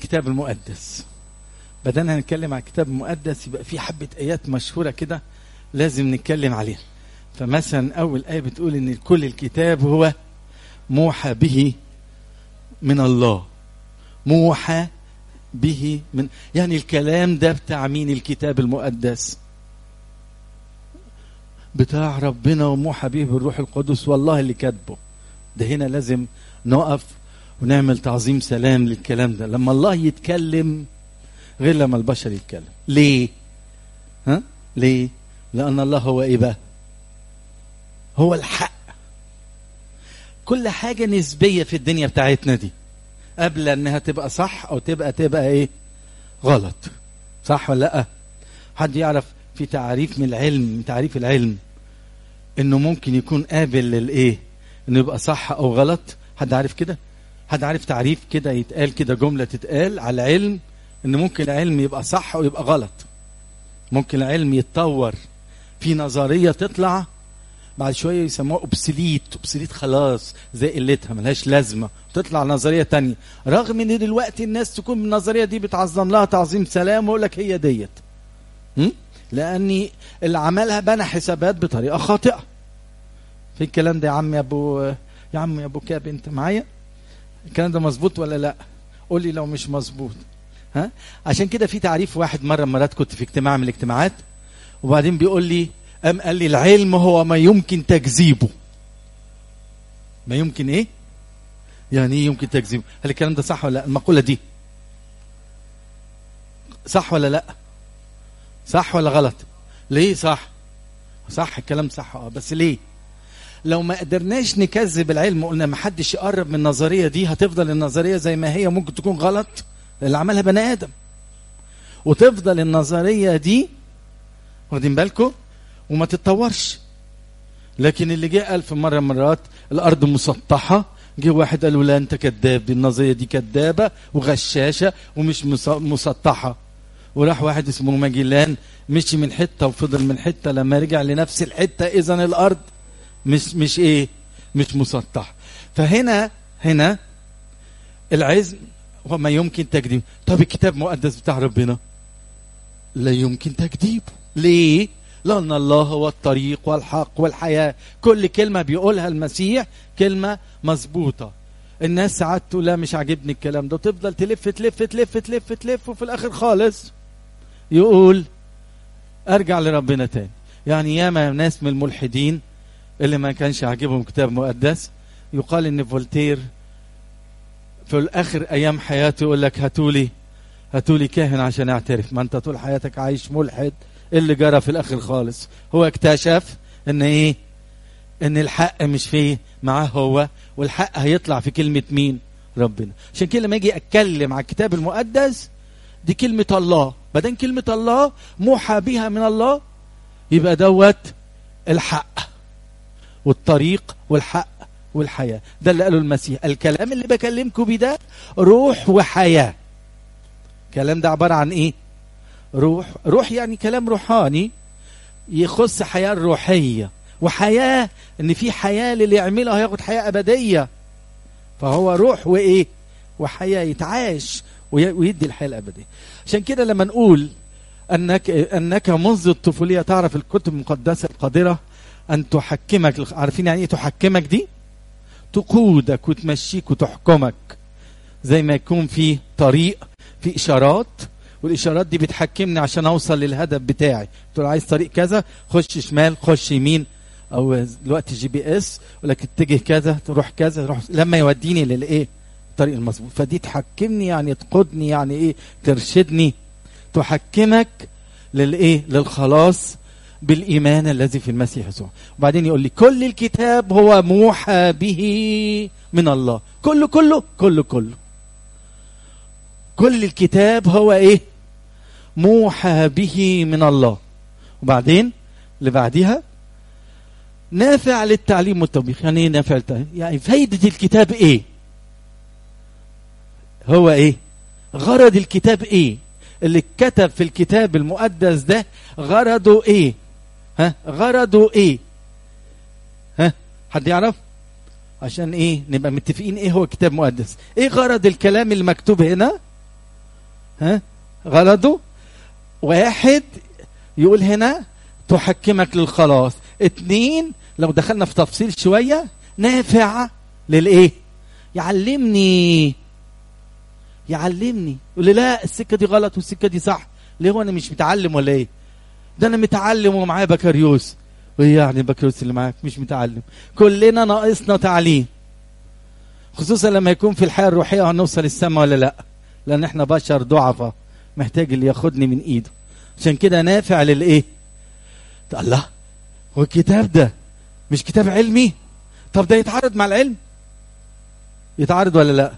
الكتاب المقدس بدأنا نتكلم عن الكتاب المقدس يبقى في حبة آيات مشهورة كده لازم نتكلم عليها فمثلا أول آية بتقول إن كل الكتاب هو موحى به من الله موحى به من يعني الكلام ده بتاع مين الكتاب المقدس بتاع ربنا وموحى به بالروح القدس والله اللي كاتبه ده هنا لازم نقف ونعمل تعظيم سلام للكلام ده لما الله يتكلم غير لما البشر يتكلم ليه ها ليه لان الله هو ايه بقى هو الحق كل حاجة نسبية في الدنيا بتاعتنا دي قبل انها تبقى صح او تبقى تبقى ايه غلط صح ولا لا حد يعرف في تعريف من العلم من تعريف العلم انه ممكن يكون قابل للايه انه يبقى صح او غلط حد عارف كده حد عارف تعريف كده يتقال كده جملة تتقال على العلم ان ممكن العلم يبقى صح ويبقى غلط ممكن العلم يتطور في نظرية تطلع بعد شوية يسموها أبسليت أبسليت خلاص زي قلتها ملهاش لازمة تطلع نظرية تانية رغم ان دلوقتي الناس تكون من النظرية دي بتعظم لها تعظيم سلام ويقول لك هي ديت م? لأني اللي عملها بنى حسابات بطريقة خاطئة في الكلام ده يا عم يا ابو يا عم يا ابو كاب انت معايا الكلام ده مظبوط ولا لا قول لي لو مش مظبوط ها عشان كده في تعريف واحد مره مرات كنت في اجتماع من الاجتماعات وبعدين بيقول لي قام قال لي العلم هو ما يمكن تكذيبه ما يمكن ايه يعني ايه يمكن تكذيبه هل الكلام ده صح ولا لا المقوله دي صح ولا لا صح ولا غلط ليه صح صح الكلام صح اه بس ليه لو ما قدرناش نكذب العلم وقلنا ما حدش يقرب من النظريه دي هتفضل النظريه زي ما هي ممكن تكون غلط اللي عملها بني ادم وتفضل النظريه دي واخدين بالكم وما تتطورش لكن اللي جه ألف مرة مرات الأرض مسطحة جه واحد قال له لا أنت كذاب دي النظرية دي كذابة وغشاشة ومش مسطحة وراح واحد اسمه ماجلان مشي من حتة وفضل من حتة لما رجع لنفس الحتة إذا الأرض مش مش إيه مش مسطحة فهنا هنا العزم وما يمكن تكذيب طب الكتاب المقدس بتاع ربنا لا يمكن تكذيبه ليه لأن الله هو الطريق والحق والحياة كل كلمة بيقولها المسيح كلمة مظبوطة الناس ساعات تقول لا مش عاجبني الكلام ده وتفضل تلف تلف تلف تلف تلف وفي الآخر خالص يقول أرجع لربنا تاني يعني ياما ناس من الملحدين اللي ما كانش عاجبهم كتاب مقدس يقال ان فولتير في الاخر ايام حياته يقول لك هاتولي هاتولي كاهن عشان اعترف ما انت طول حياتك عايش ملحد اللي جرى في الاخر خالص هو اكتشف ان ايه ان الحق مش فيه معاه هو والحق هيطلع في كلمة مين ربنا عشان كده لما اجي اتكلم على الكتاب المقدس دي كلمة الله بعدين كلمة الله موحى بها من الله يبقى دوت الحق والطريق والحق والحياة ده اللي قاله المسيح الكلام اللي بكلمكم بيه ده روح وحياة الكلام ده عبارة عن ايه روح روح يعني كلام روحاني يخص حياة روحية وحياة ان في حياة للي يعملها هياخد حياة ابدية فهو روح وايه وحياة يتعاش ويدي الحياة الابدية عشان كده لما نقول انك انك منذ الطفولية تعرف الكتب المقدسة القادرة ان تحكمك عارفين يعني ايه تحكمك دي تقودك وتمشيك وتحكمك زي ما يكون في طريق في اشارات والاشارات دي بتحكمني عشان اوصل للهدف بتاعي تقول عايز طريق كذا خش شمال خش يمين او دلوقتي جي بي اس يقول لك اتجه كذا تروح كذا تروح لما يوديني للايه الطريق المظبوط فدي تحكمني يعني تقودني يعني ايه ترشدني تحكمك للايه للخلاص بالايمان الذي في المسيح يسوع وبعدين يقول لي كل الكتاب هو موحى به من الله كله كله كله كله كل الكتاب هو ايه موحى به من الله وبعدين اللي بعديها نافع للتعليم والتوبيخ يعني ايه نافع للتعليم يعني فايدة الكتاب ايه هو ايه غرض الكتاب ايه اللي اتكتب في الكتاب المقدس ده غرضه ايه ها غرضه ايه ها حد يعرف عشان ايه نبقى متفقين ايه هو كتاب مقدس ايه غرض الكلام اللي مكتوب هنا ها غلطه واحد يقول هنا تحكمك للخلاص اتنين لو دخلنا في تفصيل شوية نافع للايه يعلمني يعلمني يقول لي لا السكة دي غلط والسكة دي صح ليه هو انا مش متعلم ولا ايه ده انا متعلم ومعايا بكالوريوس وايه يعني البكالوريوس اللي معاك مش متعلم كلنا ناقصنا تعليم خصوصا لما يكون في الحياه الروحيه هنوصل السماء ولا لا لان احنا بشر ضعفاء محتاج اللي ياخدني من ايده عشان كده نافع للايه الله هو الكتاب ده مش كتاب علمي طب ده يتعارض مع العلم يتعارض ولا لا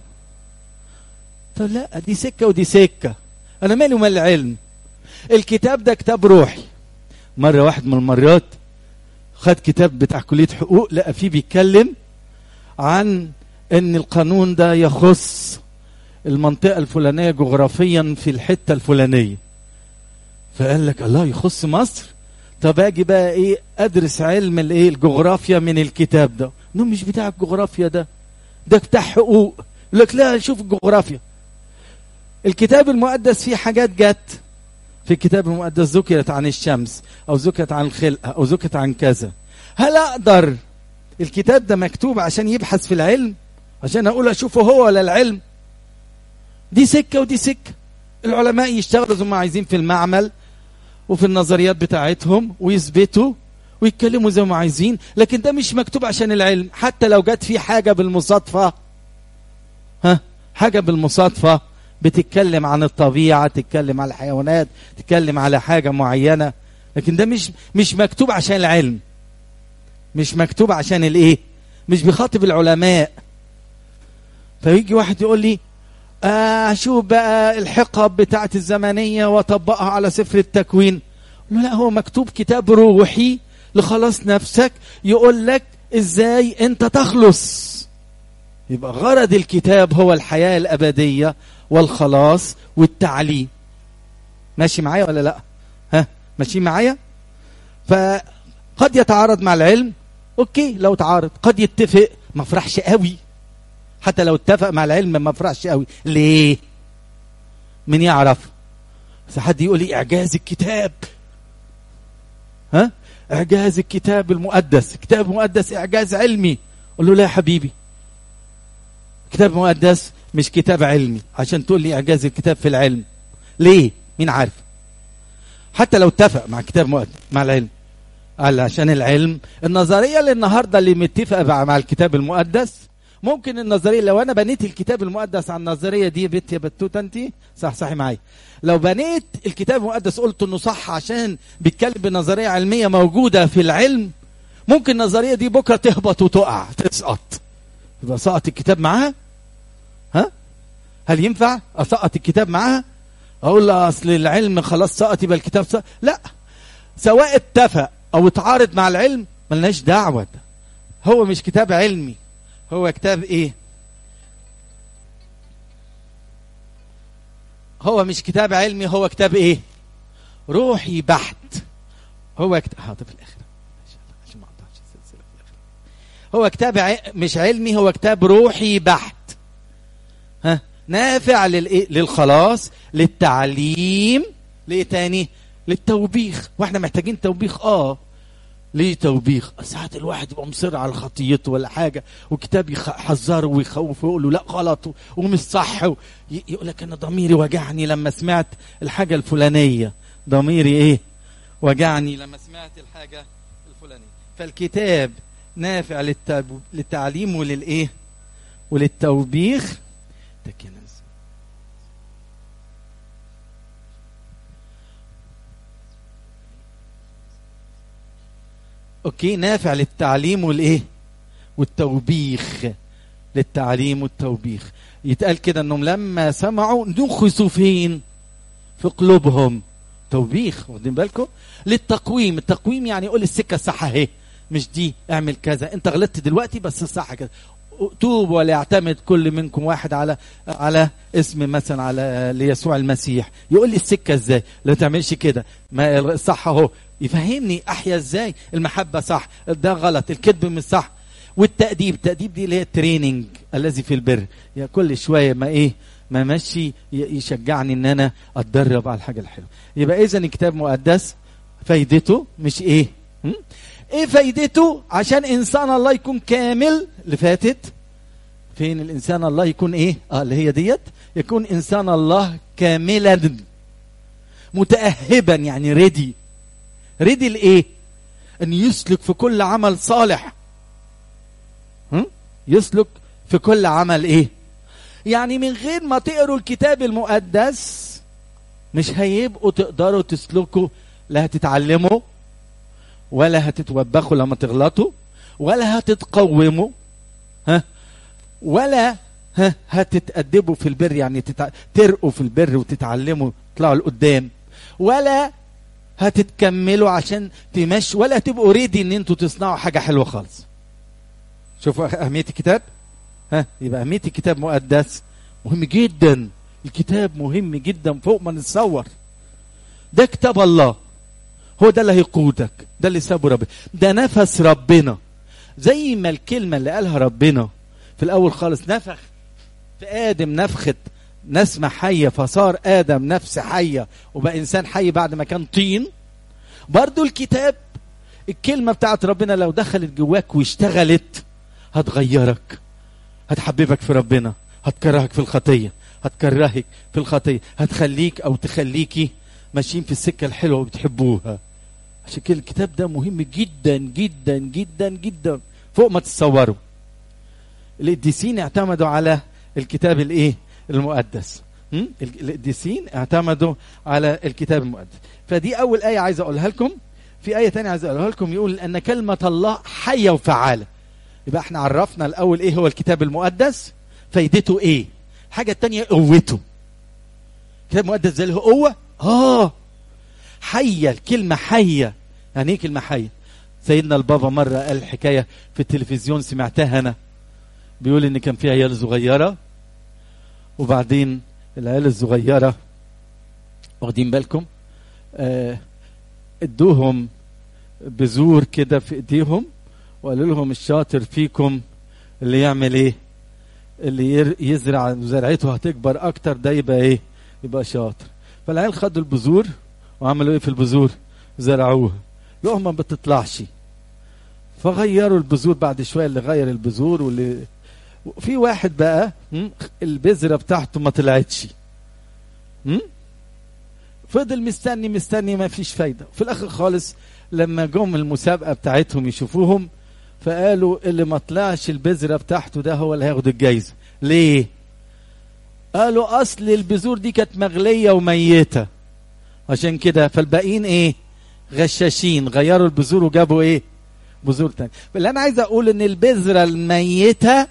طب لا دي سكه ودي سكه انا مالي ومال العلم الكتاب ده كتاب روحي مره واحد من المرات خد كتاب بتاع كليه حقوق لقى فيه بيتكلم عن ان القانون ده يخص المنطقه الفلانيه جغرافيا في الحته الفلانيه فقال لك الله يخص مصر طب اجي بقى ايه ادرس علم الايه الجغرافيا من الكتاب ده انه مش بتاع الجغرافيا ده ده بتاع حقوق يقول لك لا شوف الجغرافيا الكتاب المقدس فيه حاجات جت في الكتاب المقدس ذكرت عن الشمس او ذكرت عن الخلقه او ذكرت عن كذا هل اقدر الكتاب ده مكتوب عشان يبحث في العلم عشان اقول اشوفه هو ولا العلم دي سكه ودي سكه العلماء يشتغلوا زي ما عايزين في المعمل وفي النظريات بتاعتهم ويثبتوا ويتكلموا زي ما عايزين لكن ده مش مكتوب عشان العلم حتى لو جت فيه حاجه بالمصادفه ها حاجه بالمصادفه بتتكلم عن الطبيعه تتكلم على الحيوانات تتكلم على حاجه معينه لكن ده مش مش مكتوب عشان العلم مش مكتوب عشان الايه مش بيخاطب العلماء فيجي واحد يقول لي آه شوف بقى الحقب بتاعت الزمنية وطبقها على سفر التكوين لا هو مكتوب كتاب روحي لخلاص نفسك يقول لك ازاي انت تخلص يبقى غرض الكتاب هو الحياة الأبدية والخلاص والتعليم ماشي معايا ولا لا ها ماشي معايا فقد يتعارض مع العلم اوكي لو تعارض قد يتفق ما فرحش قوي حتى لو اتفق مع العلم ما فرحش قوي ليه من يعرف بس حد يقول لي اعجاز الكتاب ها اعجاز الكتاب المقدس كتاب مقدس اعجاز علمي قول له لا يا حبيبي كتاب مقدس مش كتاب علمي عشان تقول لي اعجاز الكتاب في العلم ليه مين عارف حتى لو اتفق مع كتاب مقدس مع العلم قال عشان العلم النظريه اللي النهارده اللي متفقه مع الكتاب المقدس ممكن النظريه لو انا بنيت الكتاب المقدس عن النظريه دي بنت يا بتوته انت صح صحي معايا لو بنيت الكتاب المقدس قلت انه صح عشان بيتكلم بنظريه علميه موجوده في العلم ممكن النظريه دي بكره تهبط وتقع تسقط يبقى سقط الكتاب معاها ها هل ينفع اسقط الكتاب معاها اقول له اصل العلم خلاص سقط يبقى الكتاب سقط لا سواء اتفق او اتعارض مع العلم ملناش دعوه هو مش كتاب علمي هو كتاب ايه هو مش كتاب علمي هو كتاب ايه روحي بحت هو كتاب حاضر في الاخر عشان ما اقطعش السلسله في الاخر هو كتاب ع... مش علمي هو كتاب روحي بحت ها نافع للإيه؟ للخلاص للتعليم لايه تاني للتوبيخ واحنا محتاجين توبيخ اه ليه توبيخ ساعات الواحد يبقى مصر على خطيته ولا حاجه وكتاب يحذره ويخوفه ويقول له لا غلط ومش صح يقول لك انا ضميري وجعني لما سمعت الحاجه الفلانيه ضميري ايه وجعني لما سمعت الحاجه الفلانيه فالكتاب نافع للتب... للتعليم وللايه وللتوبيخ تكنز اوكي نافع للتعليم والايه والتوبيخ للتعليم والتوبيخ يتقال كده انهم لما سمعوا نخسوا فين في قلوبهم توبيخ واخدين بالكم للتقويم التقويم يعني يقول السكه الصح اهي مش دي اعمل كذا انت غلطت دلوقتي بس الصح كده توب وليعتمد كل منكم واحد على على اسم مثلا على ليسوع المسيح يقول لي السكه ازاي لا تعملش كده ما الصح اهو يفهمني احيا ازاي المحبه صح ده غلط الكذب مش صح والتأديب التأديب دي اللي هي التريننج الذي في البر يعني كل شويه ما ايه ما ماشي يشجعني ان انا اتدرب على الحاجه الحلوه يبقى اذا الكتاب مقدس فايدته مش ايه م? ايه فايدته عشان انسان الله يكون كامل اللي فاتت فين الانسان الله يكون ايه اه اللي هي ديت يكون انسان الله كاملا متاهبا يعني ريدي ريدي لايه ان يسلك في كل عمل صالح هم؟ يسلك في كل عمل ايه يعني من غير ما تقروا الكتاب المقدس مش هيبقوا تقدروا تسلكوا لا هتتعلموا ولا هتتوبخوا لما تغلطوا ولا هتتقوموا ها ولا ها هتتأدبوا في البر يعني تتع... ترقوا في البر وتتعلموا تطلعوا لقدام ولا هتتكملوا عشان تمشوا ولا تبقوا ريدي ان انتوا تصنعوا حاجه حلوه خالص شوفوا اهميه الكتاب ها يبقى اهميه الكتاب مقدس مهم جدا الكتاب مهم جدا فوق ما نتصور ده كتاب الله هو ده اللي هيقودك ده اللي سابه ربنا ده نفس ربنا زي ما الكلمة اللي قالها ربنا في الأول خالص نفخ في آدم نفخت نسمة حية فصار آدم نفس حية وبقى إنسان حي بعد ما كان طين برضو الكتاب الكلمة بتاعت ربنا لو دخلت جواك واشتغلت هتغيرك هتحببك في ربنا هتكرهك في الخطية هتكرهك في الخطية هتخليك أو تخليكي ماشيين في السكة الحلوة وبتحبوها عشان كده الكتاب ده مهم جدا جدا جدا جدا فوق ما تتصوروا القديسين اعتمدوا على الكتاب الايه المقدس م? القديسين اعتمدوا على الكتاب المقدس فدي اول ايه عايز اقولها لكم في ايه تانية عايز اقولها لكم يقول ان كلمه الله حيه وفعاله يبقى احنا عرفنا الاول ايه هو الكتاب المقدس فايدته ايه الحاجه التانية قوته الكتاب المقدس زي له قوه اه حيه الكلمه حيه يعني ايه كلمه حيه سيدنا البابا مره قال حكايه في التلفزيون سمعتها انا بيقول ان كان في عيال صغيره وبعدين العيال الصغيره واخدين بالكم آه ادوهم بذور كده في ايديهم وقالوا لهم الشاطر فيكم اللي يعمل ايه اللي يزرع زرعته هتكبر اكتر ده يبقى ايه يبقى شاطر فالعيال خدوا البذور وعملوا ايه في البذور زرعوها لقوا ما بتطلعش فغيروا البذور بعد شويه اللي غير البذور واللي في واحد بقى البذره بتاعته ما طلعتش فضل مستني مستني ما فيش فايده في الاخر خالص لما جم المسابقه بتاعتهم يشوفوهم فقالوا اللي ما طلعش البذره بتاعته ده هو اللي هياخد الجايزه ليه قالوا اصل البذور دي كانت مغليه وميته عشان كده فالباقيين ايه غشاشين غيروا البذور وجابوا ايه بذور تاني اللي انا عايز اقول ان البذره الميته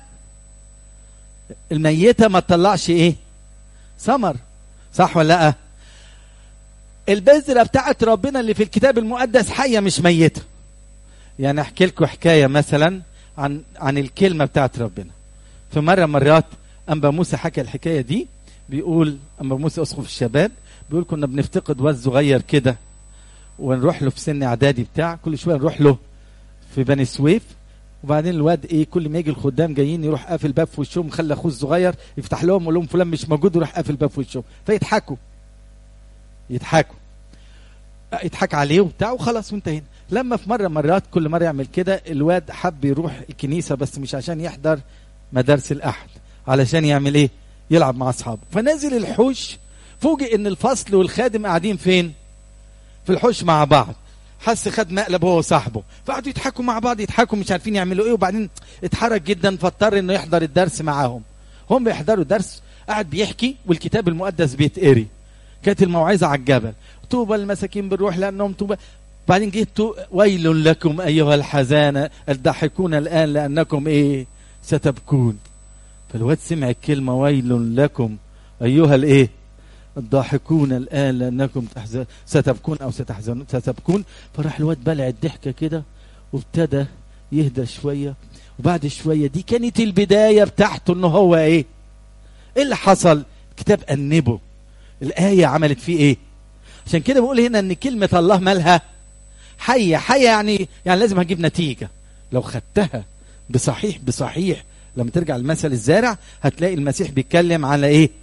الميته ما تطلعش ايه ثمر صح ولا لا البذره بتاعت ربنا اللي في الكتاب المقدس حيه مش ميته يعني احكي لكم حكايه مثلا عن عن الكلمه بتاعت ربنا في مره مرات انبا موسى حكى الحكايه دي بيقول انبا موسى اسقف الشباب بيقول كنا بنفتقد واد صغير كده ونروح له في سن اعدادي بتاع كل شويه نروح له في بني سويف وبعدين الواد ايه كل ما يجي الخدام جايين يروح قافل باب في وشهم خلى اخوه الصغير يفتح لهم يقول لهم فلان مش موجود ويروح قافل باب في وشهم فيضحكوا يضحكوا يضحك عليه وبتاع وخلاص وانتهينا لما في مره مرات كل مره يعمل كده الواد حب يروح الكنيسه بس مش عشان يحضر مدارس الاحد علشان يعمل ايه يلعب مع اصحابه فنزل الحوش فوجئ ان الفصل والخادم قاعدين فين في الحوش مع بعض حس خد مقلب هو وصاحبه فقعدوا يضحكوا مع بعض يضحكوا مش عارفين يعملوا ايه وبعدين اتحرك جدا فاضطر انه يحضر الدرس معاهم هم بيحضروا درس قاعد بيحكي والكتاب المقدس بيتقري كانت الموعظه على الجبل طوبى المساكين بالروح لانهم طوبى بعدين جه ويل لكم ايها الحزانه الضاحكون الان لانكم ايه ستبكون فالواد سمع الكلمه ويل لكم ايها الايه الضاحكون الآن لأنكم تحزن ستبكون أو ستحزنون ستبكون فراح الواد بلع الضحكة كده وابتدى يهدى شوية وبعد شوية دي كانت البداية بتاعته إن هو إيه؟ إيه اللي حصل؟ الكتاب أنبه الآية عملت فيه إيه؟ عشان كده بقول هنا إن كلمة الله مالها حية حية يعني يعني لازم هجيب نتيجة لو خدتها بصحيح بصحيح لما ترجع لمثل الزارع هتلاقي المسيح بيتكلم على إيه؟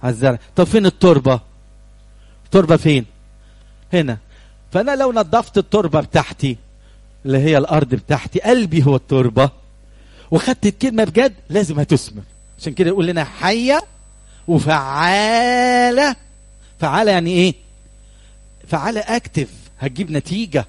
على الزرع طب فين التربه التربه فين هنا فانا لو نظفت التربه بتاعتي اللي هي الارض بتاعتي قلبي هو التربه وخدت الكلمه بجد لازم هتثمر عشان كده يقول لنا حيه وفعاله فعاله يعني ايه فعاله اكتف هتجيب نتيجه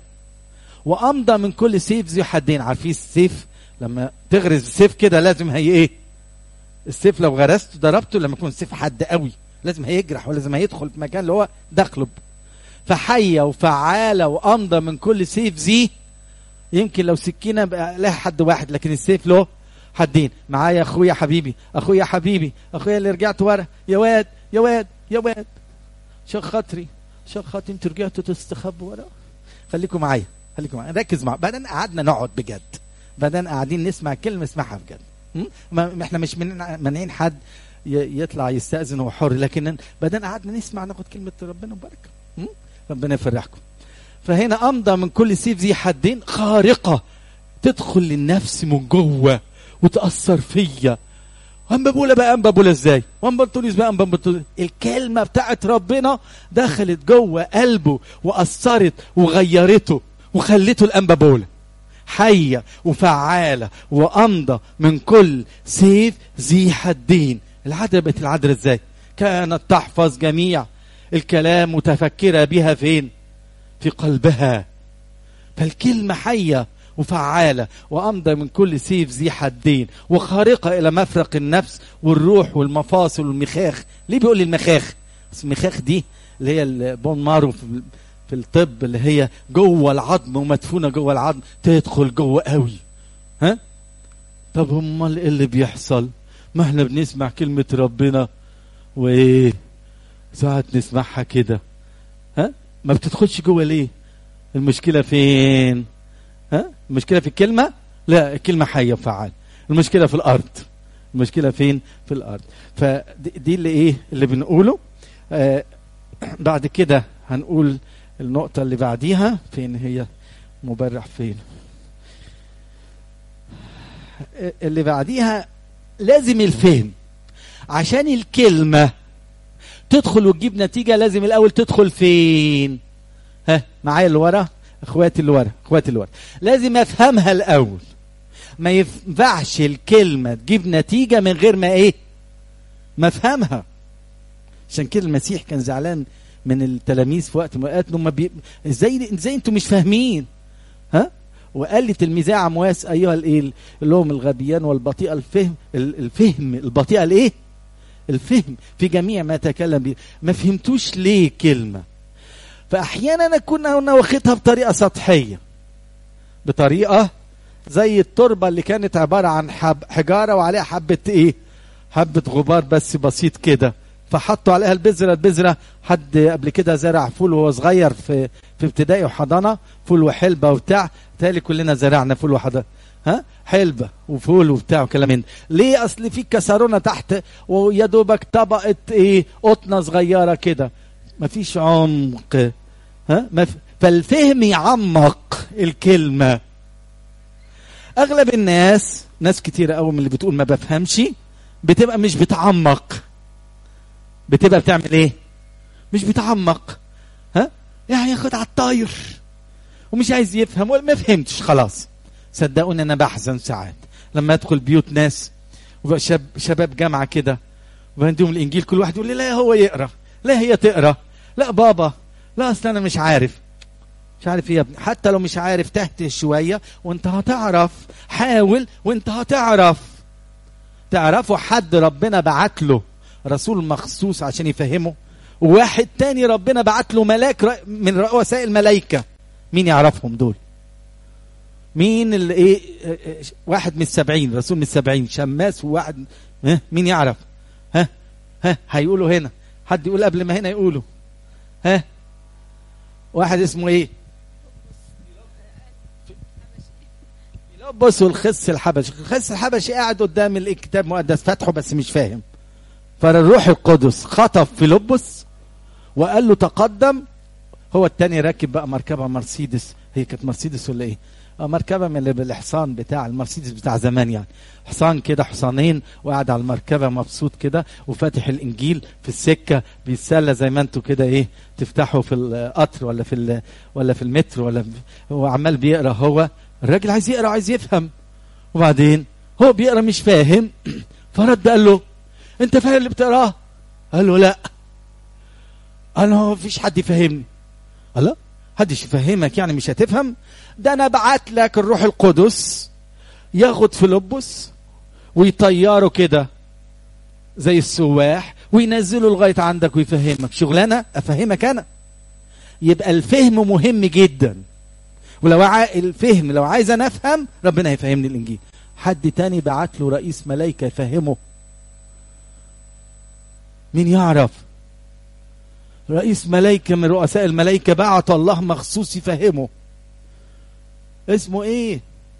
وامضى من كل سيف ذي حدين عارفين السيف لما تغرز السيف كده لازم هي ايه السيف لو غرسته ضربته لما يكون السيف حد قوي لازم هيجرح ولازم هيدخل في مكان اللي هو دخله فحيه وفعاله وامضى من كل سيف ذي يمكن لو سكينه بقى لها حد واحد لكن السيف له حدين معايا اخويا حبيبي اخويا حبيبي اخويا اللي رجعت ورا يا واد يا واد يا واد عشان خاطري عشان خاطري انتوا رجعتوا تستخبوا ورا خليكم معايا خليكم معايا ركز معايا بعدين قعدنا نقعد بجد بعدين قاعدين نسمع كلمه اسمعها بجد م? ما احنا مش مانعين حد يطلع يستاذن هو حر لكن بعدين قعدنا نسمع ناخد كلمه ربنا وبركه ربنا يفرحكم فهنا امضى من كل سيف ذي حدين خارقه تدخل للنفس من جوه وتاثر فيا امبابولا بقى امبابولا ازاي وامبرتونيس بقى امبرتونيس الكلمه بتاعت ربنا دخلت جوه قلبه واثرت وغيرته وخلته الامبابولا حيه وفعاله وامضى من كل سيف ذي حدين العذراء بقت العذراء ازاي كانت تحفظ جميع الكلام متفكره بها فين في قلبها فالكلمة حية وفعالة وأمضى من كل سيف ذي حدين وخارقة إلى مفرق النفس والروح والمفاصل والمخاخ ليه بيقول لي المخاخ المخاخ دي اللي هي البون مارو في, في الطب اللي هي جوه العظم ومدفونة جوه العظم تدخل جوه قوي ها طب امال ايه اللي بيحصل ما احنا بنسمع كلمة ربنا وايه ساعات نسمعها كده ها ما بتدخلش جوه ليه المشكله فين ها المشكله في الكلمه لا الكلمه حيه وفعال المشكله في الارض المشكله فين في الارض فدي اللي ايه اللي بنقوله آه بعد كده هنقول النقطه اللي بعديها فين هي مبرح فين اللي بعديها لازم الفهم عشان الكلمه تدخل وتجيب نتيجة لازم الأول تدخل فين ها معايا اللي ورا اخواتي اللي ورا اخواتي اللي ورا لازم افهمها الأول ما ينفعش الكلمة تجيب نتيجة من غير ما ايه ما افهمها عشان كده المسيح كان زعلان من التلاميذ في وقت ما قالت لهم بي... ازاي ازاي انتوا مش فاهمين ها وقال لتلميذي عمواس ايها الايه اللي هم الغبيان والبطيئه الفهم الفهم البطيئه الايه الفهم في جميع ما تكلم به ما فهمتوش ليه كلمة فأحيانا أكون أنا واخدها بطريقة سطحية بطريقة زي التربة اللي كانت عبارة عن حب حجارة وعليها حبة إيه حبة غبار بس بسيط كده فحطوا عليها البذرة البذرة حد قبل كده زرع فول وهو صغير في في ابتدائي وحضانة فول وحلبة وبتاع تالي كلنا زرعنا فول وحضانة ها حلبة وفول وبتاع وكلام من ليه اصل في كسرونه تحت ويا دوبك طبقه ايه قطنه صغيره كده مفيش عمق ها مف... فالفهم يعمق الكلمه اغلب الناس ناس كتير قوي من اللي بتقول ما بفهمش بتبقى مش بتعمق بتبقى بتعمل ايه مش بتعمق ها يعني ياخد على الطاير ومش عايز يفهم ولا ما فهمتش خلاص صدقوني انا بحزن ساعات لما ادخل بيوت ناس وشاب شباب جامعه كده وبنديهم الانجيل كل واحد يقول لي لا هو يقرا لا هي تقرا لا بابا لا اصل انا مش عارف مش عارف ايه يا ابني حتى لو مش عارف تحت شويه وانت هتعرف حاول وانت هتعرف تعرفوا حد ربنا بعت له رسول مخصوص عشان يفهمه وواحد تاني ربنا بعت له ملاك من رؤساء الملائكه مين يعرفهم دول مين اللي ايه واحد من السبعين رسول من السبعين شماس وواحد ها مين يعرف ها ها هيقولوا هنا حد يقول قبل ما هنا يقولوا ها واحد اسمه ايه بصوا الخس الحبشي الخس الحبشي قاعد قدام الكتاب المقدس فاتحه بس مش فاهم فالروح القدس خطف فيلبس وقال له تقدم هو التاني راكب بقى مركبه مرسيدس هي كانت مرسيدس ولا ايه آه، مركبه من اللي بالحصان بتاع المرسيدس بتاع زمان يعني حصان كده حصانين وقاعد على المركبه مبسوط كده وفاتح الانجيل في السكه بيتسلى زي ما انتوا كده ايه تفتحوا في القطر ولا في ال- ولا في المترو ولا هو عمال بيقرا هو الراجل عايز يقرا عايز يفهم وبعدين هو بيقرا مش فاهم فرد قال له انت فاهم اللي بتقراه قال له لا قال هو مفيش حد يفهمني قال لا حدش يفهمك يعني مش هتفهم ده انا بعت لك الروح القدس ياخد فيلبس ويطيره كده زي السواح وينزله لغايه عندك ويفهمك شغلانه افهمك انا يبقى الفهم مهم جدا ولو ع... الفهم لو عايز انا افهم ربنا هيفهمني الانجيل حد تاني بعت له رئيس ملائكه يفهمه مين يعرف رئيس ملائكة من رؤساء الملائكة بعت الله مخصوص يفهمه اسمه ايه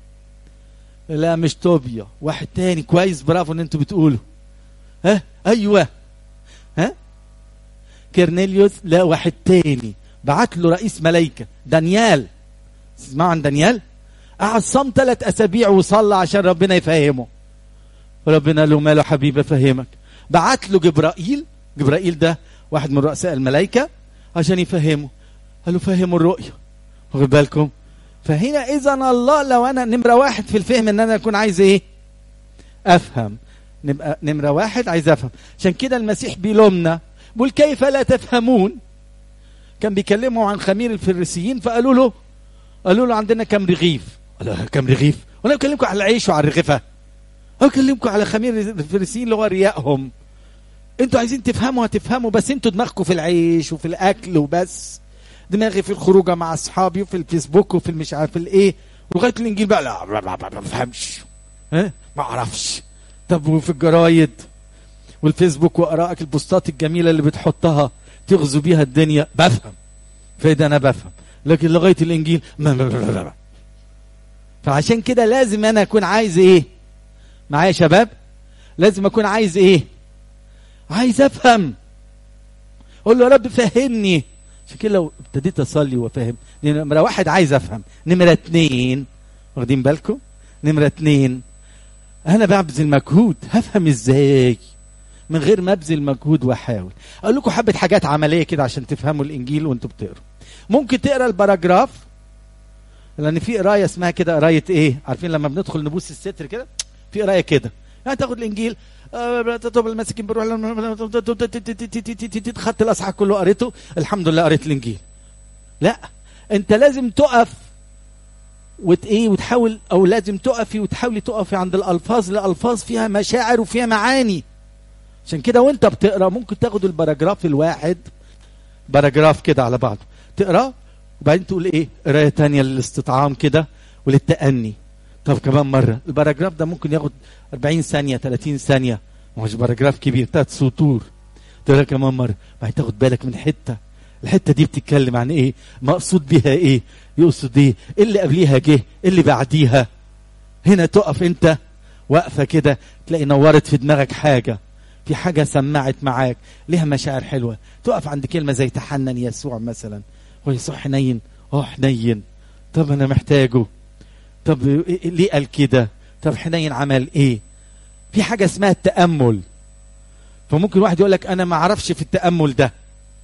لا مش توبيا واحد تاني كويس برافو ان انتوا بتقولوا ها ايوه ها كرنيليوس لا واحد تاني بعت له رئيس ملائكة دانيال تسمعوا عن دانيال قعد صام ثلاث اسابيع وصلى عشان ربنا يفهمه ربنا قال له ماله حبيبي افهمك بعت له جبرائيل جبرائيل ده واحد من رؤساء الملائكة عشان يفهمه قال له فهموا الرؤية واخد بالكم فهنا اذا الله لو انا نمرة واحد في الفهم ان انا اكون عايز ايه افهم نبقى نمرة واحد عايز افهم عشان كده المسيح بيلومنا بيقول كيف لا تفهمون كان بيكلموا عن خمير الفريسيين فقالوا له قالوا له عندنا كم رغيف قال له كم رغيف وانا بكلمكم على العيش وعلى الرغيفه انا بكلمكم على خمير الفريسيين اللي هو ريائهم انتوا عايزين تفهموا هتفهموا بس انتوا دماغكم في العيش وفي الاكل وبس دماغي في الخروجه مع اصحابي وفي الفيسبوك وفي المش عارف الايه ولغايه الانجيل بقى لا ما- ما ما- ما بفهمش ها ما اعرفش طب وفي الجرايد والفيسبوك وارائك البوستات الجميله اللي بتحطها تغزو بيها الدنيا بفهم فاذا انا بفهم لكن لغايه الانجيل ما ما- ما- ما- ما. فعشان كده لازم انا اكون عايز ايه معايا يا شباب لازم اكون عايز ايه عايز افهم قول له يا رب فهمني عشان كده لو ابتديت اصلي وافهم دي نمره واحد عايز افهم نمره اتنين واخدين بالكم نمره اتنين انا ببذل مجهود هفهم ازاي من غير ما ابذل مجهود واحاول اقول لكم حبه حاجات عمليه كده عشان تفهموا الانجيل وانتوا بتقروا ممكن تقرا الباراجراف لان في قرايه اسمها كده قرايه ايه عارفين لما بندخل نبوس الستر كده في قرايه كده يعني تاخد الانجيل آه، تطلب المساكين بروح خدت الاصحاح كله قريته الحمد لله قريت الانجيل لا انت لازم تقف وت ايه وتحاول او لازم تقفي وتحاولي تقفي عند الالفاظ الالفاظ فيها مشاعر وفيها معاني عشان كده وانت بتقرا ممكن تاخد الباراجراف الواحد باراجراف كده على بعضه تقراه وبعدين تقول ايه قرايه تانية للاستطعام كده وللتأني طب كمان مرة الباراجراف ده ممكن ياخد 40 ثانية 30 ثانية مش باراجراف كبير ثلاث سطور تقرا كمان مرة بعدين تاخد بالك من حتة الحتة دي بتتكلم عن ايه مقصود بيها ايه يقصد ايه إيه اللي قبليها جه إيه اللي بعديها هنا تقف انت واقفة كده تلاقي نورت في دماغك حاجة في حاجة سمعت معاك ليها مشاعر حلوة تقف عند كلمة زي تحنن يسوع مثلا هو يسوع حنين اه حنين طب انا محتاجه طب إيه- ليه قال كده طب حنين عمل ايه في حاجة اسمها التأمل فممكن واحد يقول لك انا ما اعرفش في التأمل ده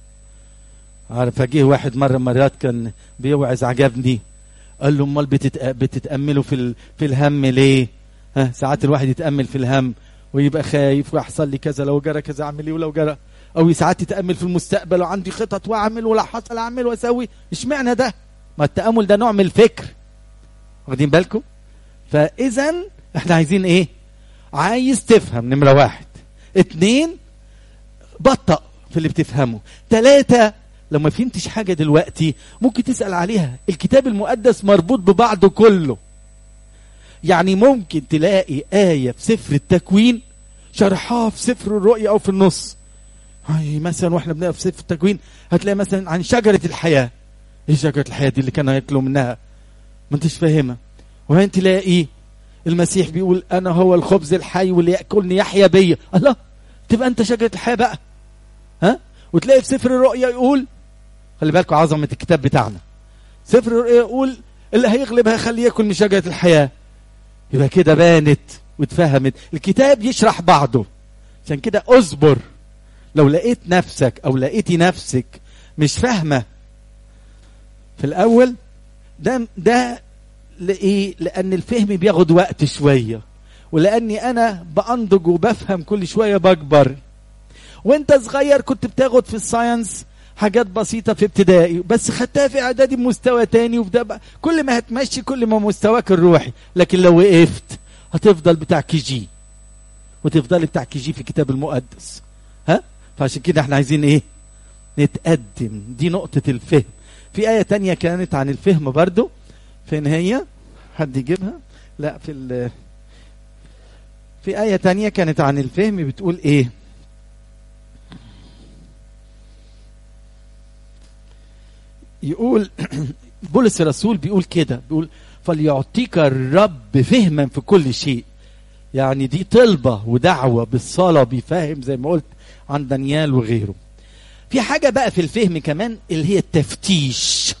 عارف جه واحد مرة مرات كان بيوعظ عجبني قال له امال بتتأ... بتتأملوا في ال... في الهم ليه ها ساعات الواحد يتأمل في الهم ويبقى خايف ويحصل لي كذا لو جرى كذا اعمل ايه ولو جرى او ساعات يتأمل في المستقبل وعندي خطط واعمل ولا حصل اعمل واسوي اشمعنى ده ما التأمل ده نوع من الفكر واخدين بالكم فاذا احنا عايزين ايه عايز تفهم نمرة واحد اتنين بطأ في اللي بتفهمه تلاتة لو ما فهمتش حاجة دلوقتي ممكن تسأل عليها الكتاب المقدس مربوط ببعضه كله يعني ممكن تلاقي آية في سفر التكوين شرحها في سفر الرؤيا أو في النص هاي مثلا واحنا بنقرا في سفر التكوين هتلاقي مثلا عن شجرة الحياة ايه شجرة الحياة دي اللي كانوا ياكلوا منها ما انتش فاهمها وبعدين تلاقي المسيح بيقول انا هو الخبز الحي واللي ياكلني يحيا بيا الله تبقى انت شجره الحياه بقى ها وتلاقي في سفر الرؤيا يقول خلي بالكم عظمه الكتاب بتاعنا سفر الرؤيا يقول اللي هيغلب هيخليه ياكل من شجره الحياه يبقى كده بانت واتفهمت الكتاب يشرح بعضه عشان كده اصبر لو لقيت نفسك او لقيتي نفسك مش فاهمه في الاول ده ده لايه لان الفهم بياخد وقت شويه ولاني انا بانضج وبفهم كل شويه بكبر وانت صغير كنت بتاخد في الساينس حاجات بسيطة في ابتدائي بس خدتها في اعدادي بمستوى تاني وفي ده بقى كل ما هتمشي كل ما مستواك الروحي لكن لو وقفت هتفضل بتاع كي جي وتفضل بتاع كي جي في الكتاب المقدس ها فعشان كده احنا عايزين ايه نتقدم دي نقطة الفهم في آية تانية كانت عن الفهم برضو فين هي حد يجيبها لا في ال في آية تانية كانت عن الفهم بتقول ايه يقول بولس الرسول بيقول كده بيقول فليعطيك الرب فهما في كل شيء يعني دي طلبة ودعوة بالصلاة بيفهم زي ما قلت عن دانيال وغيره في حاجة بقى في الفهم كمان اللي هي التفتيش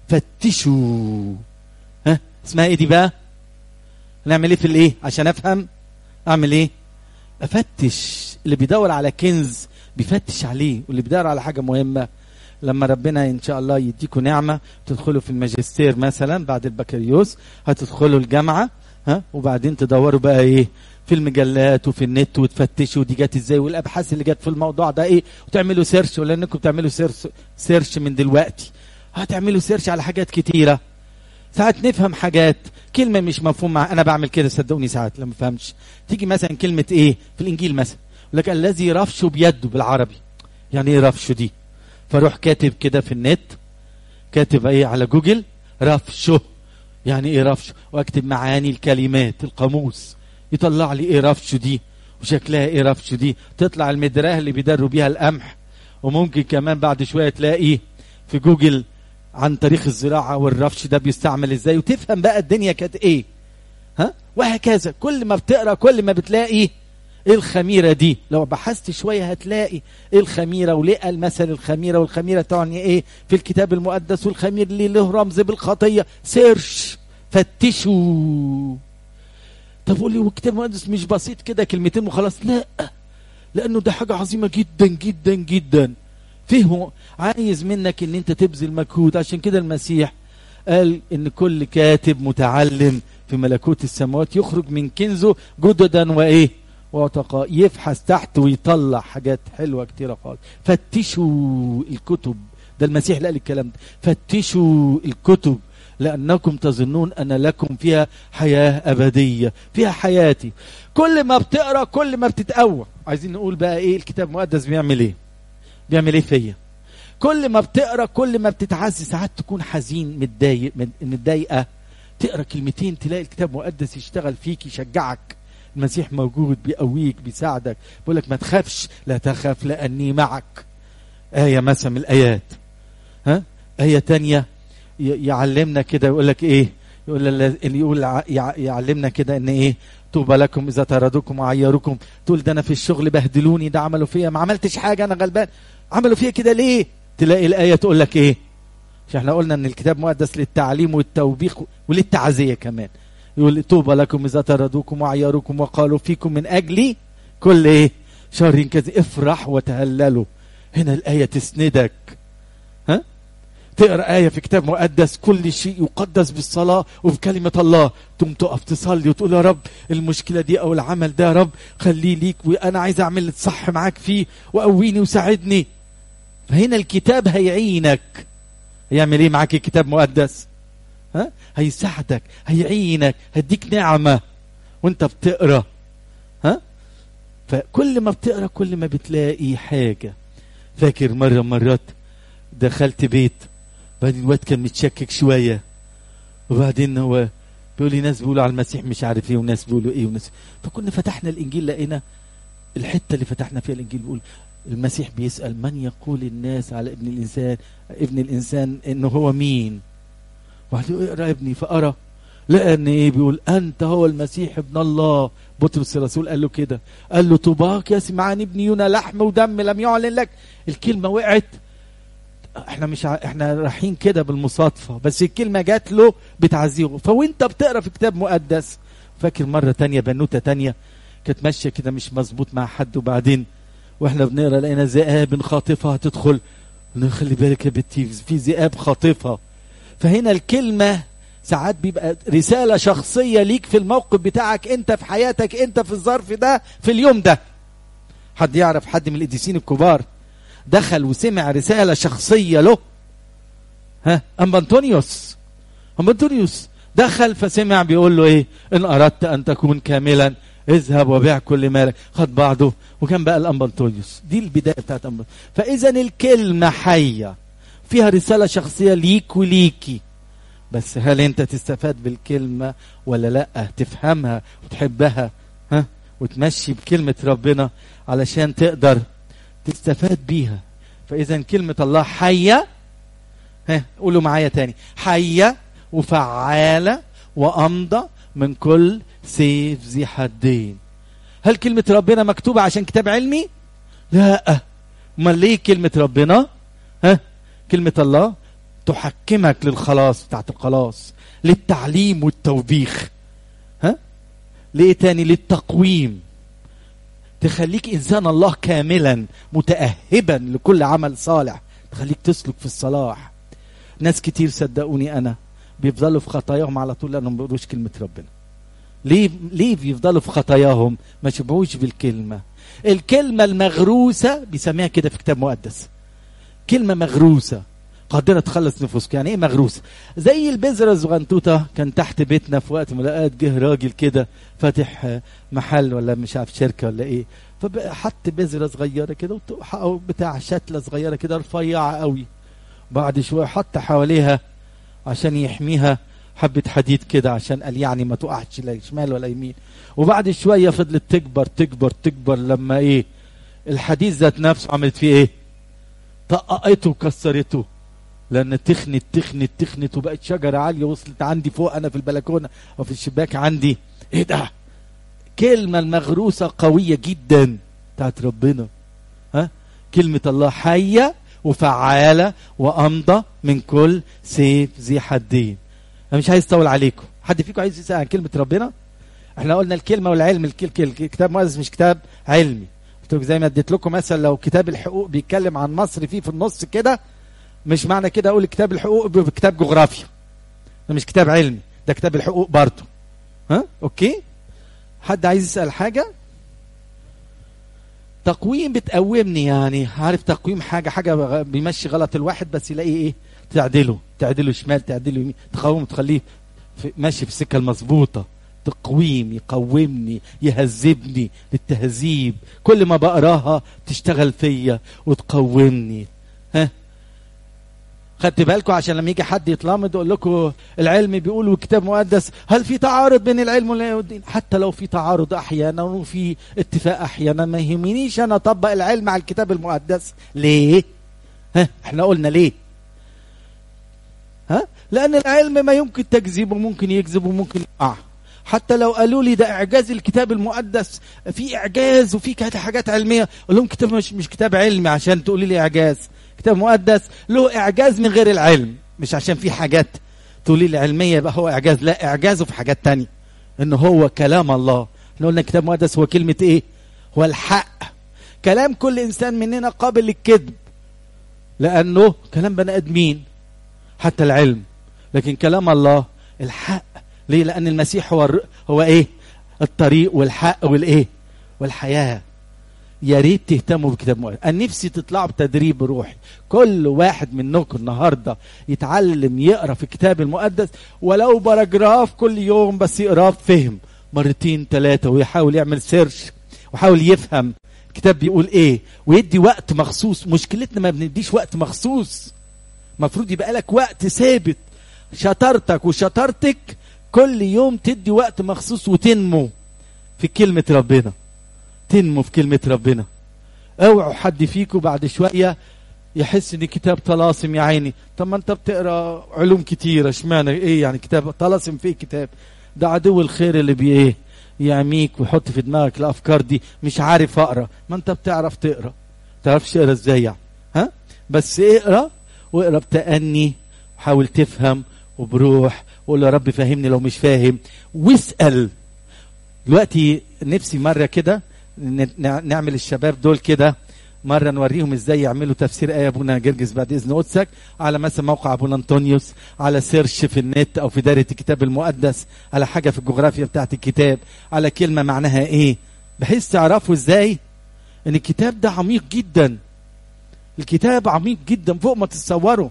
فتشوا ها اسمها ايه دي بقى نعمل ايه في الايه عشان افهم اعمل ايه افتش اللي بيدور على كنز بيفتش عليه واللي بيدور على حاجة مهمة لما ربنا ان شاء الله يديكم نعمه تدخلوا في الماجستير مثلا بعد البكالوريوس هتدخلوا الجامعه ها وبعدين تدوروا بقى ايه في المجلات وفي النت وتفتشوا دي جت ازاي والابحاث اللي جت في الموضوع ده ايه وتعملوا سيرش ولا انكم بتعملوا سيرش سيرش من دلوقتي هتعملوا سيرش على حاجات كتيره ساعات نفهم حاجات كلمه مش مفهوم مع انا بعمل كده صدقوني ساعات لما فهمش تيجي مثلا كلمه ايه في الانجيل مثلا لك الذي رفشه بيده بالعربي يعني ايه رفشه دي فاروح كاتب كده في النت كاتب ايه على جوجل رفشه يعني ايه رفشه واكتب معاني الكلمات القاموس يطلع لي ايه رفشه دي وشكلها ايه رفشه دي تطلع المدراه اللي بيدروا بيها القمح وممكن كمان بعد شويه تلاقي في جوجل عن تاريخ الزراعه والرفش ده بيستعمل ازاي وتفهم بقى الدنيا كانت ايه ها وهكذا كل ما بتقرا كل ما بتلاقي ايه الخميره دي لو بحثت شويه هتلاقي ايه الخميره وليه قال مثل الخميره والخميره تعني ايه في الكتاب المقدس والخمير اللي له رمز بالخطيه سيرش فتشوا طب قول لي والكتاب المقدس مش بسيط كده كلمتين وخلاص لا لانه ده حاجه عظيمه جدا جدا جدا فهمه عايز منك ان انت تبذل مجهود عشان كده المسيح قال ان كل كاتب متعلم في ملكوت السماوات يخرج من كنزه جددا وايه وعتقاء يفحص تحت ويطلع حاجات حلوة كتيرة خالص فتشوا الكتب ده المسيح اللي قال الكلام ده فتشوا الكتب لأنكم تظنون أن لكم فيها حياة أبدية فيها حياتي كل ما بتقرأ كل ما بتتقوى عايزين نقول بقى إيه الكتاب المقدس بيعمل إيه بيعمل إيه فيا كل ما بتقرأ كل ما بتتعزي ساعات تكون حزين متضايق متضايقة تقرأ كلمتين تلاقي الكتاب المقدس يشتغل فيك يشجعك المسيح موجود بيقويك بيساعدك بيقول لك ما تخافش لا تخاف لاني معك آية مثلا من الآيات ها آية تانية يعلمنا كده يقول لك إيه يقول اللي يقول يعلمنا كده إن إيه طوبى لكم إذا طردوكم وعيروكم تقول ده أنا في الشغل بهدلوني ده عملوا فيا ما عملتش حاجة أنا غلبان عملوا فيا كده ليه تلاقي الآية تقول لك إيه مش احنا قلنا ان الكتاب مقدس للتعليم والتوبيخ وللتعزية كمان يقول طوبى لكم اذا طردوكم وعيروكم وقالوا فيكم من اجلي كل ايه شر كذا افرح وتهللوا هنا الايه تسندك ها تقرا ايه في كتاب مقدس كل شيء يقدس بالصلاه وبكلمه الله تقوم تقف تصلي وتقول يا رب المشكله دي او العمل ده يا رب خليه ليك وانا عايز اعمل الصح معاك فيه وقويني وساعدني فهنا الكتاب هيعينك هيعمل ايه معاك الكتاب مقدس ها هيساعدك هيعينك هيديك نعمة وانت بتقرا ها فكل ما بتقرا كل ما بتلاقي حاجة فاكر مرة مرات دخلت بيت بعدين الواد كان متشكك شوية وبعدين هو بيقول لي ناس بيقولوا على المسيح مش عارف ايه وناس بيقولوا ايه وناس فكنا فتحنا الانجيل لقينا الحته اللي فتحنا فيها الانجيل بيقول المسيح بيسال من يقول الناس على ابن الانسان ابن الانسان انه هو مين وبعدين اقرا ابني فقرا لقى ان ايه بيقول انت هو المسيح ابن الله بطرس الرسول قال له كده قال له طوباك يا سمعان ابن يونا لحم ودم لم يعلن لك الكلمه وقعت احنا مش ع... احنا رايحين كده بالمصادفه بس الكلمه جات له بتعزيه فوانت بتقرا في كتاب مقدس فاكر مره تانية بنوته تانية كانت ماشيه كده مش مظبوط مع حد وبعدين واحنا بنقرا لقينا ذئاب خاطفه هتدخل خلي بالك يا بنتي في ذئاب خاطفه فهنا الكلمه ساعات بيبقى رساله شخصيه ليك في الموقف بتاعك انت في حياتك انت في الظرف ده في اليوم ده حد يعرف حد من القديسين الكبار دخل وسمع رسالة شخصية له ها أم أنطونيوس أم أنطونيوس دخل فسمع بيقول له إيه إن أردت أن تكون كاملا اذهب وبيع كل مالك خد بعضه وكان بقى الأم أنطونيوس دي البداية بتاعت أم فإذا الكلمة حية فيها رسالة شخصية ليك وليكي بس هل أنت تستفاد بالكلمة ولا لأ تفهمها وتحبها ها وتمشي بكلمة ربنا علشان تقدر تستفاد بيها فإذا كلمة الله حية ها قولوا معايا تاني حية وفعالة وأمضى من كل سيف ذي حدين هل كلمة ربنا مكتوبة عشان كتاب علمي؟ لا امال ليه كلمة ربنا؟ ها؟ كلمة الله تحكمك للخلاص بتاعت الخلاص للتعليم والتوبيخ ها؟ ليه تاني للتقويم تخليك انسان الله كاملا متاهبا لكل عمل صالح تخليك تسلك في الصلاح ناس كتير صدقوني انا بيفضلوا في خطاياهم على طول لانهم ما بيقولوش كلمه ربنا ليه ليه بيفضلوا في خطاياهم ما شبعوش بالكلمه الكلمه المغروسه بيسميها كده في كتاب مقدس كلمه مغروسه قادرة تخلص نفوسك يعني ايه مغروسة زي البذرة الزغنطوطة كان تحت بيتنا في وقت من الاوقات جه راجل كده فاتح محل ولا مش عارف شركة ولا ايه فحط بذرة صغيرة كده او بتاع شتلة صغيرة كده رفيعة قوي بعد شوية حط حواليها عشان يحميها حبة حديد كده عشان قال يعني ما تقعش لا شمال ولا يمين وبعد شوية فضلت تكبر تكبر تكبر لما ايه الحديد ذات نفسه عملت فيه ايه طققته وكسرته لان تخنت تخنت تخنت وبقت شجره عاليه وصلت عندي فوق انا في البلكونه او في الشباك عندي ايه ده كلمه المغروسه قويه جدا بتاعت ربنا ها كلمه الله حيه وفعاله وامضى من كل سيف ذي حدين انا مش عايز اطول عليكم حد فيكم عايز يسال عن كلمه ربنا احنا قلنا الكلمه والعلم الكتاب مؤسس مش كتاب علمي قلت لكم زي ما اديت لكم مثلا لو كتاب الحقوق بيتكلم عن مصر فيه في النص كده مش معنى كده اقول كتاب الحقوق بكتاب جغرافيا ده مش كتاب علمي ده كتاب الحقوق برضه ها اوكي حد عايز يسال حاجه تقويم بتقومني يعني عارف تقويم حاجه حاجه بيمشي غلط الواحد بس يلاقي ايه تعدله تعدله شمال تعدله يمين تقوم تخليه في ماشي في السكه المظبوطه تقويم يقومني يهذبني للتهذيب كل ما بقراها تشتغل فيا وتقومني ها خدت بالكم عشان لما يجي حد يتلامض يقول لكم العلم بيقول والكتاب مقدس هل في تعارض بين العلم والدين حتى لو في تعارض احيانا وفي اتفاق احيانا ما يهمنيش انا اطبق العلم على الكتاب المقدس ليه ها احنا قلنا ليه ها لان العلم ما يمكن تكذيبه ممكن يكذب وممكن يقع حتى لو قالوا لي ده اعجاز الكتاب المقدس في اعجاز وفي حاجات علميه اقول لهم كتاب مش مش كتاب علمي عشان تقولي لي اعجاز كتاب مقدس له اعجاز من غير العلم مش عشان في حاجات تقولي لي علميه يبقى هو اعجاز لا اعجازه في حاجات تانية ان هو كلام الله احنا قلنا الكتاب المقدس هو كلمه ايه هو الحق كلام كل انسان مننا قابل للكذب لانه كلام بني ادمين حتى العلم لكن كلام الله الحق ليه لان المسيح هو الر... هو ايه الطريق والحق والايه والحياه يا ريت تهتموا بكتاب مقدس انا نفسي تطلعوا بتدريب روحي كل واحد منكم النهارده يتعلم يقرا في الكتاب المقدس ولو باراجراف كل يوم بس يقراه فهم مرتين ثلاثه ويحاول يعمل سيرش ويحاول يفهم الكتاب بيقول ايه ويدي وقت مخصوص مشكلتنا ما بنديش وقت مخصوص المفروض يبقى لك وقت ثابت شطارتك وشطارتك كل يوم تدي وقت مخصوص وتنمو في كلمة ربنا تنمو في كلمة ربنا اوعوا حد فيكم بعد شوية يحس ان كتاب طلاسم يا عيني طب ما انت بتقرا علوم كتيرة اشمعنى ايه يعني كتاب طلاسم في كتاب ده عدو الخير اللي بي ايه يعميك ويحط في دماغك الافكار دي مش عارف اقرا ما انت بتعرف تقرا تعرفش تقرا ازاي يعني ها بس اقرا واقرا بتأني وحاول تفهم وبروح وقول يا رب فهمني لو مش فاهم واسأل دلوقتي نفسي مرة كده ن- نع- نعمل الشباب دول كده مرة نوريهم ازاي يعملوا تفسير آية أبونا جرجس بعد إذن قدسك على مثلا موقع أبونا أنطونيوس على سيرش في النت أو في دايرة الكتاب المقدس على حاجة في الجغرافيا بتاعت الكتاب على كلمة معناها إيه بحيث تعرفوا ازاي إن الكتاب ده عميق جدا الكتاب عميق جدا فوق ما تتصوروا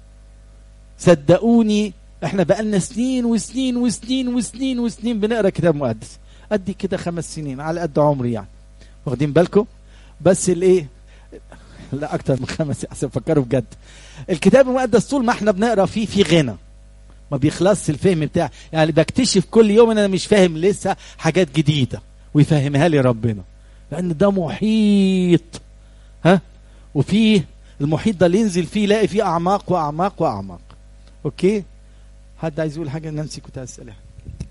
صدقوني احنا بقالنا سنين وسنين وسنين وسنين وسنين بنقرا كتاب مقدس قد كده خمس سنين على قد عمري يعني واخدين بالكم بس الايه لا اكتر من خمس احسن فكروا بجد الكتاب المقدس طول ما احنا بنقرا فيه في غنى ما بيخلصش الفهم بتاعي يعني بكتشف كل يوم ان انا مش فاهم لسه حاجات جديده ويفهمها لي ربنا لان ده محيط ها وفيه المحيط ده اللي ينزل فيه يلاقي فيه اعماق واعماق واعماق اوكي حد عايز يقول حاجه نانسي كنت عايز اسالها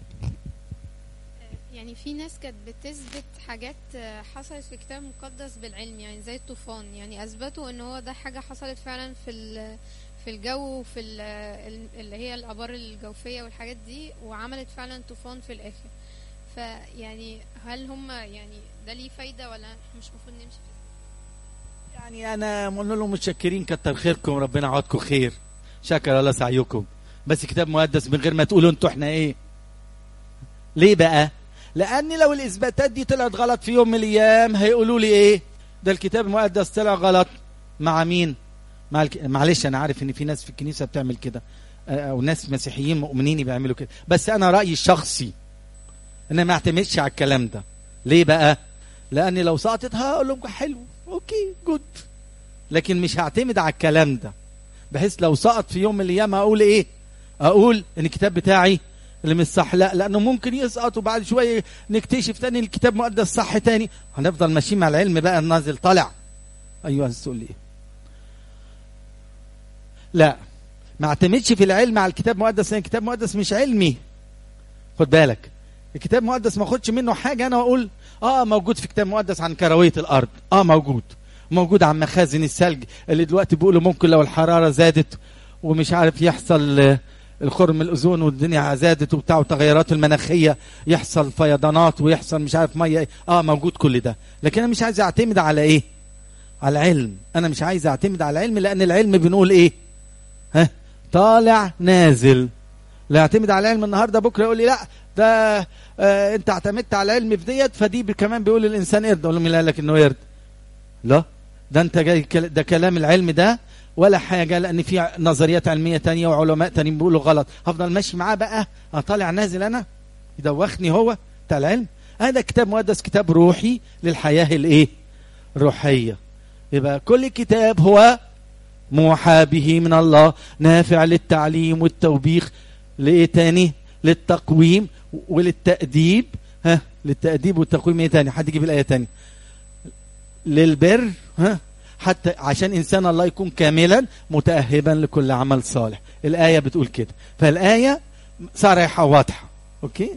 يعني في ناس كانت بتثبت حاجات آه، حصلت في الكتاب المقدس بالعلم يعني زي الطوفان يعني اثبتوا ان هو ده حاجه حصلت فعلا في ال- في الجو وفي ال- ال- اللي هي الابار الجوفيه والحاجات دي وعملت فعلا طوفان في الاخر فيعني هل هم يعني ده ليه فايده ولا مش المفروض نمشي في يعني انا بقول لهم متشكرين كتر خيركم ربنا يعوضكم خير شكر الله سعيكم بس كتاب مقدس من غير ما تقولوا انتوا احنا ايه ليه بقى لان لو الاثباتات دي طلعت غلط في يوم من الايام هيقولوا لي ايه ده الكتاب المقدس طلع غلط مع مين مع الك... معلش انا عارف ان في ناس في الكنيسه بتعمل كده آه، او ناس مسيحيين مؤمنين بيعملوا كده بس انا رايي الشخصي ان أنا ما اعتمدش على الكلام ده ليه بقى لان لو سقطت هقول لهم حلو اوكي جود لكن مش هعتمد على الكلام ده بحيث لو سقط في يوم من الايام اقول ايه اقول ان الكتاب بتاعي اللي مش صح لا لانه ممكن يسقط وبعد شويه نكتشف تاني الكتاب مقدس صح تاني هنفضل ماشيين مع العلم بقى النازل طالع ايوه عايز تقول لي ايه لا ما اعتمدش في العلم على الكتاب المقدس لان الكتاب المقدس مش علمي خد بالك الكتاب المقدس ما اخدش منه حاجه انا اقول اه موجود في كتاب مقدس عن كرويه الارض اه موجود موجود عن مخازن الثلج اللي دلوقتي بيقولوا ممكن لو الحراره زادت ومش عارف يحصل آه، الخرم الاوزون والدنيا زادت وبتاع والتغيرات المناخيه يحصل فيضانات ويحصل مش عارف ميه إيه. اه موجود كل ده لكن انا مش عايز اعتمد على ايه على العلم انا مش عايز اعتمد على العلم لان العلم بنقول ايه ها طالع نازل لا اعتمد على العلم النهارده بكره يقول لي لا ده آه انت اعتمدت على العلم في ديت فدي ب- كمان بيقول الانسان قرد اقول له مين اللي قال لك انه قرد لا ده انت جاي كل- ده كلام العلم ده ولا حاجه لان في نظريات علميه تانية وعلماء تانيين بيقولوا غلط هفضل ماشي معاه بقى اطالع نازل انا يدوخني هو بتاع العلم هذا كتاب مقدس كتاب روحي للحياه الايه الروحيه يبقى كل كتاب هو موحى به من الله نافع للتعليم والتوبيخ لايه تاني للتقويم وللتأديب ها للتأديب والتقويم ايه تاني حد يجيب الآية تاني للبر ها حتى عشان إنسان الله يكون كاملا متأهبا لكل عمل صالح الآية بتقول كده فالآية صريحة واضحة أوكي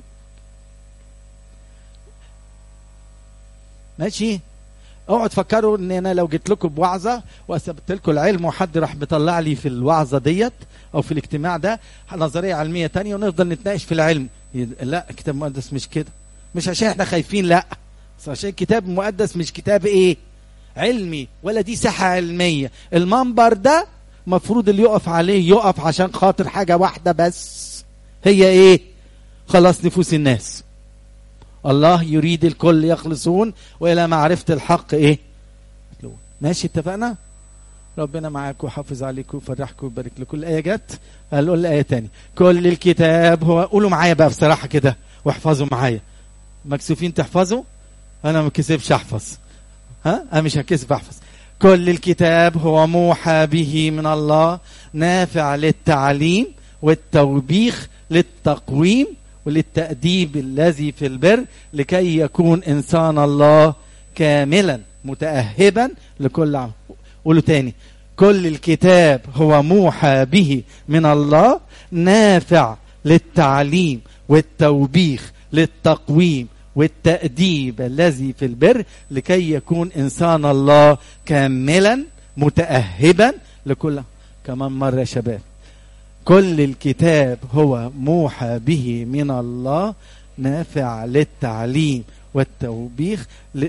ماشي اوعوا تفكروا ان انا لو جيت لكم بوعظه واثبت لكم العلم وحد راح مطلع لي في الوعظه ديت او في الاجتماع ده نظريه علميه تانية ونفضل نتناقش في العلم لا الكتاب المقدس مش كده مش عشان احنا خايفين لا بس عشان الكتاب المقدس مش كتاب ايه علمي ولا دي ساحه علميه المنبر ده مفروض اللي يقف عليه يقف عشان خاطر حاجه واحده بس هي ايه خلاص نفوس الناس الله يريد الكل يخلصون والى معرفه الحق ايه يتلون. ماشي اتفقنا ربنا معاك وحافظ عليك ويفرحك ويبارك لكم الايه جت هنقول الايه تاني كل الكتاب هو قولوا معايا بقى بصراحه كده واحفظوا معايا مكسوفين تحفظوا انا ما كسبش احفظ ها انا مش هكسب احفظ كل الكتاب هو موحى به من الله نافع للتعليم والتوبيخ للتقويم وللتأديب الذي في البر لكي يكون إنسان الله كاملا متأهبا لكل عمل قولوا تاني كل الكتاب هو موحى به من الله نافع للتعليم والتوبيخ للتقويم والتأديب الذي في البر لكي يكون إنسان الله كاملا متأهبا لكل كمان مرة يا شباب كل الكتاب هو موحى به من الله نافع للتعليم والتوبيخ ل...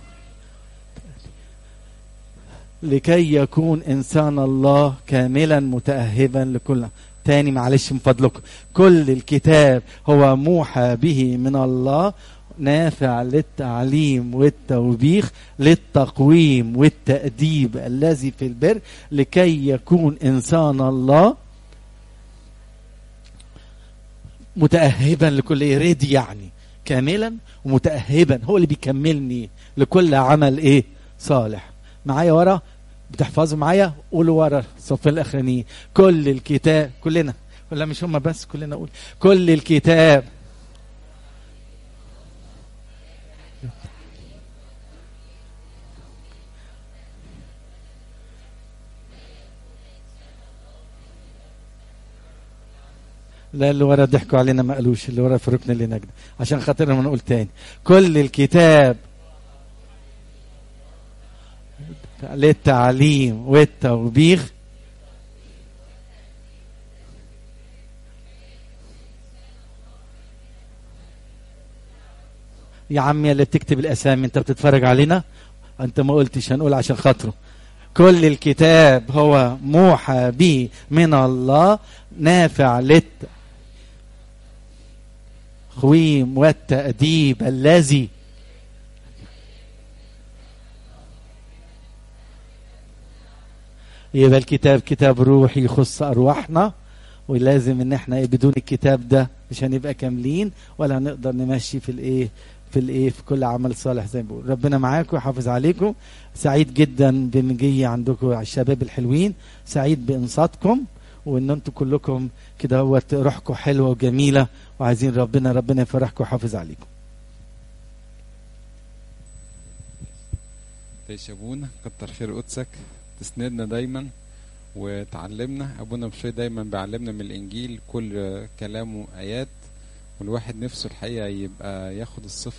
لكي يكون إنسان الله كاملا متأهبا لكل تاني معلش من فضلكم كل الكتاب هو موحى به من الله نافع للتعليم والتوبيخ للتقويم والتأديب الذي في البر لكي يكون إنسان الله متأهبا لكل إيه ريدي يعني كاملا ومتأهبا هو اللي بيكملني لكل عمل ايه صالح معايا ورا بتحفظوا معايا قولوا ورا الصف الاخراني كل الكتاب كلنا ولا مش هم بس كلنا نقول كل الكتاب لا اللي ورا ضحكوا علينا ما قالوش اللي ورا في الركن اللي نجد عشان خاطرنا نقول تاني كل الكتاب للتعليم والتوبيخ يا عمي اللي بتكتب الاسامي انت بتتفرج علينا انت ما قلتش هنقول عشان خاطره كل الكتاب هو موحى به من الله نافع للت خويم والتأديب الذي يبقى الكتاب كتاب روحي يخص أرواحنا ولازم ان احنا بدون الكتاب ده مش هنبقى كاملين ولا هنقدر نمشي في الايه في الايه في كل عمل صالح زي ما بقول ربنا معاكم ويحافظ عليكم سعيد جدا بمجي عندكم على الشباب الحلوين سعيد بانصاتكم وان انتم كلكم كده هو روحكم حلوه وجميله وعايزين ربنا ربنا يفرحكم ويحافظ عليكم تعيش يا ابونا كتر خير قدسك تسندنا دايما وتعلمنا ابونا بشوي دايما بيعلمنا من الانجيل كل كلامه ايات والواحد نفسه الحقيقه يبقى ياخد الصفه